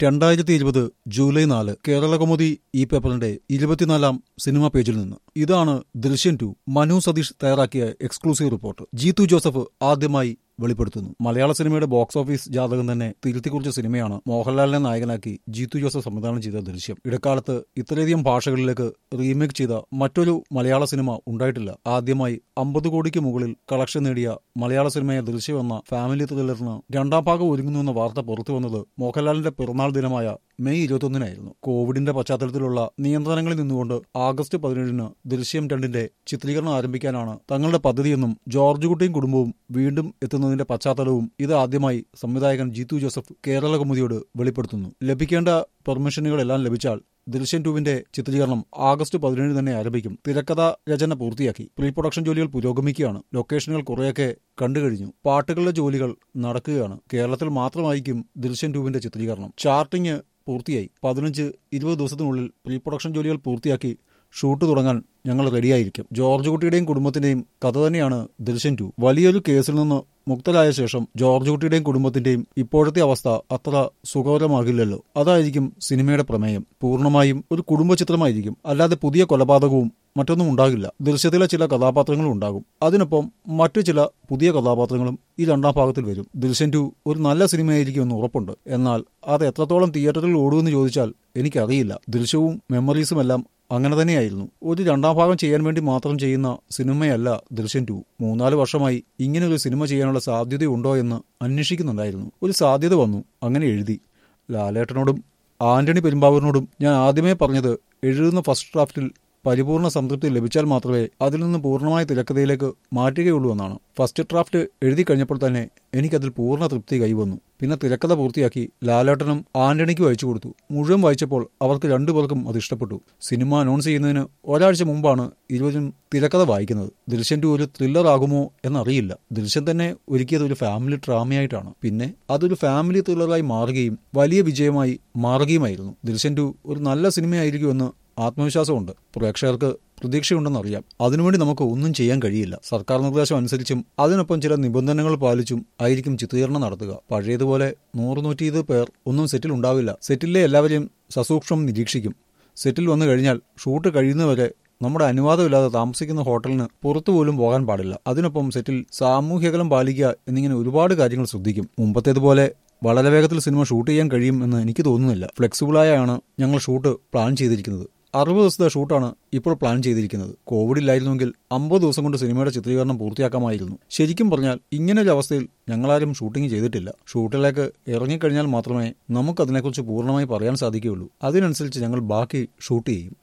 രണ്ടായിരത്തി ഇരുപത് ജൂലൈ നാല് കേരളകൗമുദി ഈ പേപ്പറിന്റെ ഇരുപത്തിനാലാം സിനിമാ പേജിൽ നിന്ന് ഇതാണ് ദൃശ്യം ടു മനു സതീഷ് തയ്യാറാക്കിയ എക്സ്ക്ലൂസീവ് റിപ്പോർട്ട് ജീത്തു ജോസഫ് ആദ്യമായി വെളിപ്പെടുത്തുന്നു മലയാള സിനിമയുടെ ബോക്സ് ഓഫീസ് ജാതകം തന്നെ തിരുത്തിക്കുറിച്ച സിനിമയാണ് മോഹൻലാലിനെ നായകനാക്കി ജീത്തു ജോസഫ് സംവിധാനം ചെയ്ത ദൃശ്യം ഇടക്കാലത്ത് ഇത്രയധികം ഭാഷകളിലേക്ക് റീമേക്ക് ചെയ്ത മറ്റൊരു മലയാള സിനിമ ഉണ്ടായിട്ടില്ല ആദ്യമായി അമ്പത് കോടിക്ക് മുകളിൽ കളക്ഷൻ നേടിയ മലയാള സിനിമയെ ദൃശ്യം എന്ന ഫാമിലി ത്രില്ലറിന് രണ്ടാം ഭാഗം ഒരുങ്ങുന്നുവെന്ന വാർത്ത പുറത്തു വന്നത് മോഹൻലാലിന്റെ പിറന്നാൾ ദിനമായ മെയ് ഇരുപത്തൊന്നിനായിരുന്നു കോവിഡിന്റെ പശ്ചാത്തലത്തിലുള്ള നിയന്ത്രണങ്ങളിൽ നിന്നുകൊണ്ട് ആഗസ്റ്റ് പതിനേഴിന് ദൃശ്യം രണ്ടിന്റെ ചിത്രീകരണം ആരംഭിക്കാനാണ് തങ്ങളുടെ പദ്ധതിയെന്നും ജോർജ് കുട്ടിയും കുടുംബവും വീണ്ടും എത്തുന്നതിന്റെ പശ്ചാത്തലവും ഇത് ആദ്യമായി സംവിധായകൻ ജീത്തു ജോസഫ് കേരള കൗമുദിയോട് വെളിപ്പെടുത്തുന്നു ലഭിക്കേണ്ട പെർമിഷനുകളെല്ലാം ലഭിച്ചാൽ ദൃശ്യം ടുവിന്റെ ചിത്രീകരണം ആഗസ്റ്റ് പതിനേഴ് തന്നെ ആരംഭിക്കും തിരക്കഥ രചന പൂർത്തിയാക്കി പ്രീ പ്രൊഡക്ഷൻ ജോലികൾ പുരോഗമിക്കുകയാണ് ലൊക്കേഷനുകൾ കുറേയൊക്കെ കണ്ടുകഴിഞ്ഞു പാട്ടുകളുടെ ജോലികൾ നടക്കുകയാണ് കേരളത്തിൽ മാത്രമായിരിക്കും ദൃശ്യം ടുവിന്റെ ചിത്രീകരണം ചാർട്ടിംഗ് പൂർത്തിയായി പതിനഞ്ച് ഇരുപത് ദിവസത്തിനുള്ളിൽ പ്രീ പ്രൊഡക്ഷൻ ജോലികൾ പൂർത്തിയാക്കി ഷൂട്ട് തുടങ്ങാൻ ഞങ്ങൾ റെഡിയായിരിക്കും ജോർജ് കുട്ടിയുടെയും കുടുംബത്തിന്റെയും കഥ തന്നെയാണ് ദൃശ്യം ടു വലിയൊരു കേസിൽ നിന്ന് മുക്തരായ ശേഷം ജോർജ് കുട്ടിയുടെയും കുടുംബത്തിന്റെയും ഇപ്പോഴത്തെ അവസ്ഥ അത്ര സുഖകരമാകില്ലല്ലോ അതായിരിക്കും സിനിമയുടെ പ്രമേയം പൂർണ്ണമായും ഒരു കുടുംബ ചിത്രമായിരിക്കും അല്ലാതെ പുതിയ കൊലപാതകവും മറ്റൊന്നും ഉണ്ടാകില്ല ദൃശ്യത്തിലെ ചില കഥാപാത്രങ്ങളും ഉണ്ടാകും അതിനൊപ്പം മറ്റു ചില പുതിയ കഥാപാത്രങ്ങളും ഈ രണ്ടാം ഭാഗത്തിൽ വരും ദൃശ്യം ടു ഒരു നല്ല സിനിമയായിരിക്കും എന്ന് ഉറപ്പുണ്ട് എന്നാൽ അത് എത്രത്തോളം തിയേറ്ററിൽ ഓടുമെന്ന് ചോദിച്ചാൽ എനിക്കറിയില്ല ദൃശ്യവും മെമ്മറീസും എല്ലാം അങ്ങനെ തന്നെയായിരുന്നു ഒരു രണ്ടാം ഭാഗം ചെയ്യാൻ വേണ്ടി മാത്രം ചെയ്യുന്ന സിനിമയല്ല ദൃശ്യം ടു മൂന്നാല് വർഷമായി ഇങ്ങനെ ഒരു സിനിമ ചെയ്യാനുള്ള സാധ്യതയുണ്ടോ എന്ന് അന്വേഷിക്കുന്നുണ്ടായിരുന്നു ഒരു സാധ്യത വന്നു അങ്ങനെ എഴുതി ലാലേട്ടനോടും ആന്റണി പെരുമ്പാവൂരിനോടും ഞാൻ ആദ്യമേ പറഞ്ഞത് എഴുതുന്ന ഫസ്റ്റ് ഡ്രാഫ്റ്റിൽ പരിപൂർണ സംതൃപ്തി ലഭിച്ചാൽ മാത്രമേ അതിൽ നിന്ന് പൂർണ്ണമായ തിരക്കഥയിലേക്ക് മാറ്റുകയുള്ളൂ എന്നാണ് ഫസ്റ്റ് ഡ്രാഫ്റ്റ് എഴുതി കഴിഞ്ഞപ്പോൾ തന്നെ എനിക്കതിൽ പൂർണ്ണ തൃപ്തി കൈവന്നു പിന്നെ തിരക്കഥ പൂർത്തിയാക്കി ലാലേട്ടനും ആന്റണിക്കും അയച്ചു കൊടുത്തു മുഴുവൻ വായിച്ചപ്പോൾ അവർക്ക് രണ്ടുപേർക്കും അത് ഇഷ്ടപ്പെട്ടു സിനിമ അനൗൺസ് ചെയ്യുന്നതിന് ഒരാഴ്ച മുമ്പാണ് ഇരുവരും തിരക്കഥ വായിക്കുന്നത് ദൃശ്യം ടു ഒരു ത്രില്ലർ ആകുമോ എന്നറിയില്ല ദൃശ്യം തന്നെ ഒരുക്കിയത് ഒരു ഫാമിലി ഡ്രാമയായിട്ടാണ് പിന്നെ അതൊരു ഫാമിലി ത്രില്ലറായി മാറുകയും വലിയ വിജയമായി മാറുകയുമായിരുന്നു ദൃശ്യം ടു ഒരു നല്ല സിനിമയായിരിക്കുമെന്ന് ആത്മവിശ്വാസമുണ്ട് പ്രേക്ഷകർക്ക് പ്രതീക്ഷയുണ്ടെന്നറിയാം അതിനുവേണ്ടി നമുക്ക് ഒന്നും ചെയ്യാൻ കഴിയില്ല സർക്കാർ നിർദ്ദേശം അനുസരിച്ചും അതിനൊപ്പം ചില നിബന്ധനകൾ പാലിച്ചും ആയിരിക്കും ചിത്രീകരണം നടത്തുക പഴയതുപോലെ നൂറ് നൂറ്റി ഇരുപത് പേർ ഒന്നും സെറ്റിൽ ഉണ്ടാവില്ല സെറ്റിലെ എല്ലാവരെയും സസൂക്ഷ്മം നിരീക്ഷിക്കും സെറ്റിൽ വന്നു കഴിഞ്ഞാൽ ഷൂട്ട് കഴിയുന്നവരെ നമ്മുടെ അനുവാദമില്ലാതെ താമസിക്കുന്ന ഹോട്ടലിന് പുറത്തുപോലും പോകാൻ പാടില്ല അതിനൊപ്പം സെറ്റിൽ സാമൂഹ്യകലം പാലിക്കുക എന്നിങ്ങനെ ഒരുപാട് കാര്യങ്ങൾ ശ്രദ്ധിക്കും മുമ്പത്തേതുപോലെ വളരെ വേഗത്തിൽ സിനിമ ഷൂട്ട് ചെയ്യാൻ കഴിയും എന്ന് എനിക്ക് തോന്നുന്നില്ല ഫ്ലെക്സിബിളായാണ് ഞങ്ങൾ ഷൂട്ട് പ്ലാൻ ചെയ്തിരിക്കുന്നത് അറുപത് ദിവസത്തെ ഷൂട്ടാണ് ഇപ്പോൾ പ്ലാൻ ചെയ്തിരിക്കുന്നത് കോവിഡ് ഇല്ലായിരുന്നെങ്കിൽ അമ്പത് ദിവസം കൊണ്ട് സിനിമയുടെ ചിത്രീകരണം പൂർത്തിയാക്കാമായിരുന്നു ശരിക്കും പറഞ്ഞാൽ ഇങ്ങനൊരു അവസ്ഥയിൽ ഞങ്ങളാരും ഷൂട്ടിംഗ് ചെയ്തിട്ടില്ല ഷൂട്ടിലേക്ക് ഇറങ്ങിക്കഴിഞ്ഞാൽ മാത്രമേ നമുക്ക് അതിനെക്കുറിച്ച് പൂർണ്ണമായി പറയാൻ സാധിക്കുകയുള്ളൂ അതിനനുസരിച്ച് ഞങ്ങൾ ബാക്കി ഷൂട്ട് ചെയ്യും